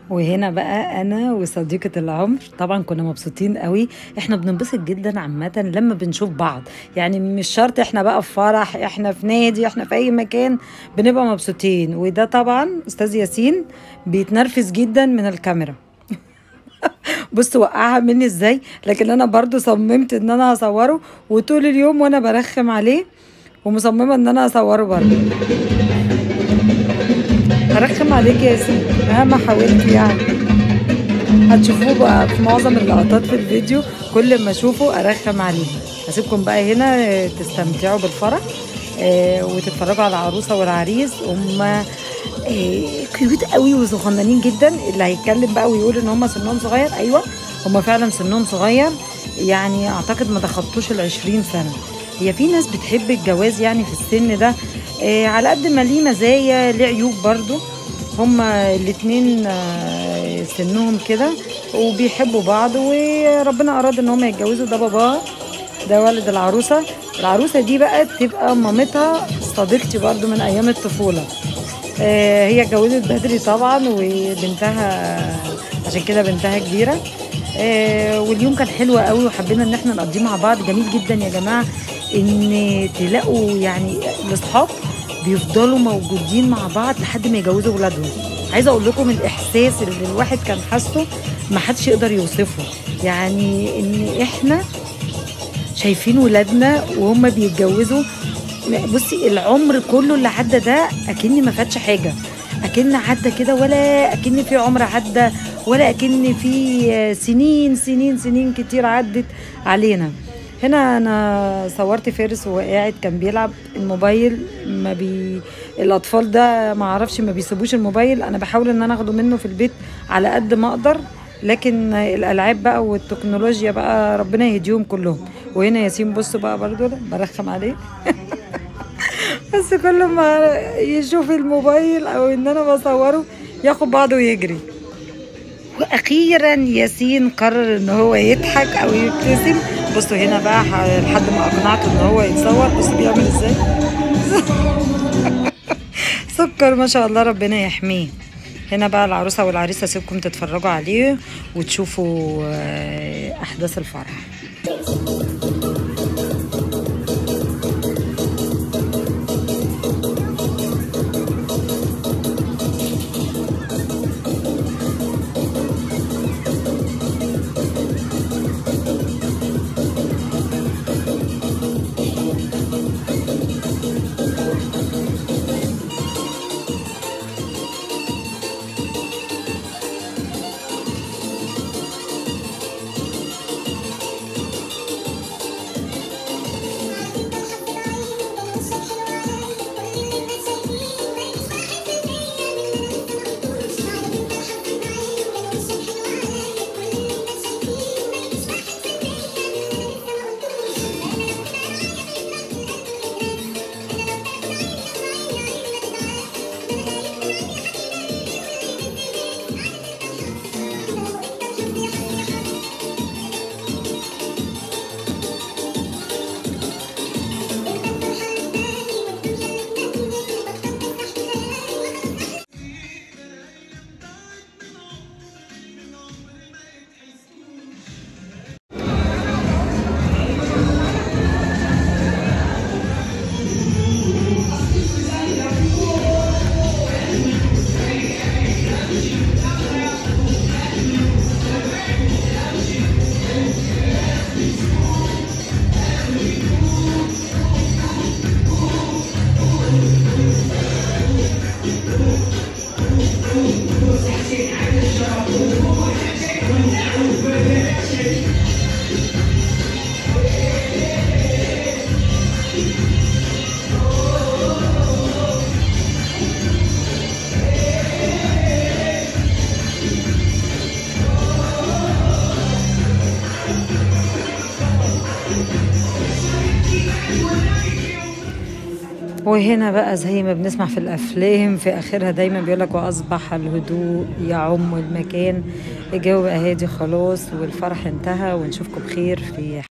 وهنا بقى انا وصديقه العمر طبعا كنا مبسوطين قوي احنا بننبسط جدا عامه لما بنشوف بعض يعني مش شرط احنا بقى في فرح احنا في نادي احنا في اي مكان بنبقى مبسوطين وده طبعا استاذ ياسين بيتنرفز جدا من الكاميرا بص وقعها مني ازاي لكن انا برضو صممت ان انا هصوره وطول اليوم وانا برخم عليه ومصممه ان انا اصوره برضو هرخم عليك يا ياسين مهما حاولت يعني هتشوفوه بقى في معظم اللقطات في الفيديو كل ما اشوفه ارخم عليه هسيبكم بقى هنا آه، تستمتعوا بالفرح آه، وتتفرجوا على العروسه والعريس هم كيوت قوي وصغننين جدا اللي هيتكلم بقى ويقول ان هم سنهم صغير ايوه هم فعلا سنهم صغير يعني اعتقد ما تخطوش ال 20 سنه هي في ناس بتحب الجواز يعني في السن ده آه، على قد ما ليه مزايا ليه عيوب برضو هما الاتنين آه، سنهم كده وبيحبوا بعض وربنا اراد ان هما يتجوزوا ده باباها ده والد العروسه العروسه دي بقى تبقى مامتها صديقتي برضو من ايام الطفوله آه، هي اتجوزت بدري طبعا وبنتها عشان كده بنتها كبيره آه، واليوم كان حلو قوي وحبينا ان احنا نقضيه مع بعض جميل جدا يا جماعه ان تلاقوا يعني الاصحاب بيفضلوا موجودين مع بعض لحد ما يجوزوا ولادهم عايزه اقول لكم الاحساس اللي الواحد كان حاسه ما حدش يقدر يوصفه يعني ان احنا شايفين ولادنا وهم بيتجوزوا بصي العمر كله اللي عدى ده اكني ما فاتش حاجه اكن عدى كده ولا اكن في عمر عدى ولا اكن في سنين سنين سنين كتير عدت علينا هنا انا صورت فارس وهو قاعد كان بيلعب الموبايل ما بي الاطفال ده ما اعرفش ما بيسيبوش الموبايل انا بحاول ان انا اخده منه في البيت على قد ما اقدر لكن الالعاب بقى والتكنولوجيا بقى ربنا يهديهم كلهم وهنا ياسين بص بقى برضو برخم عليه بس كل ما يشوف الموبايل او ان انا بصوره ياخد بعضه ويجري واخيرا ياسين قرر ان هو يضحك او يبتسم بصوا هنا بقى ح- لحد ما اقنعته ان هو يتصور بصوا بيعمل ازاي سكر ما شاء الله ربنا يحميه هنا بقى العروسه والعريس هسيبكم تتفرجوا عليه وتشوفوا آه، احداث الفرح وهنا بقى زي ما بنسمع في الافلام في اخرها دايما بيقول لك واصبح الهدوء يعم المكان الجو بقى هادي خلاص والفرح انتهى ونشوفكم بخير في